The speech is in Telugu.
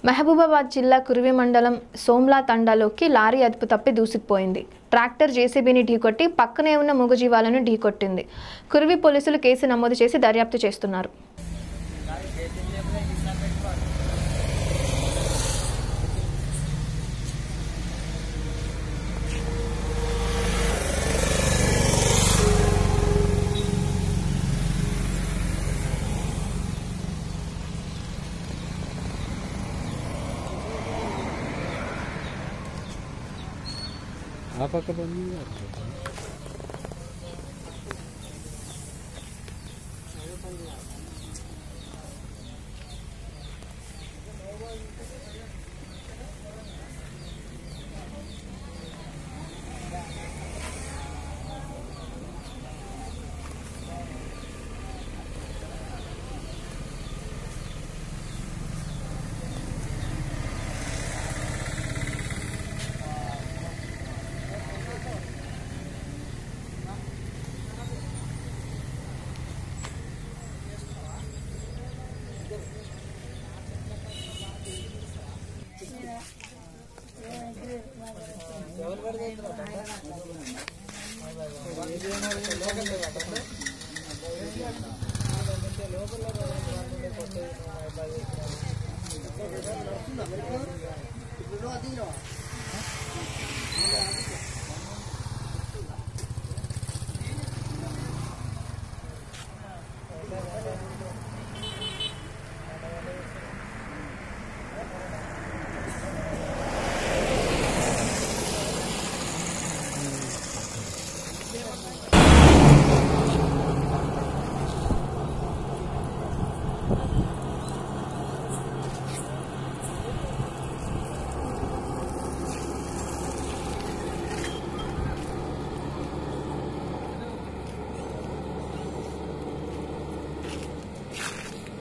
మహబూబాబాద్ జిల్లా కురివి మండలం సోమ్లా తండాలోకి లారీ అదుపు తప్పి దూసుకుపోయింది ట్రాక్టర్ జేసీబీని ఢీకొట్టి పక్కనే ఉన్న మూగజీవాలను ఢీకొట్టింది కురివి పోలీసులు కేసు నమోదు చేసి దర్యాప్తు చేస్తున్నారు ఆ పక్క బండి ఇప్పుడు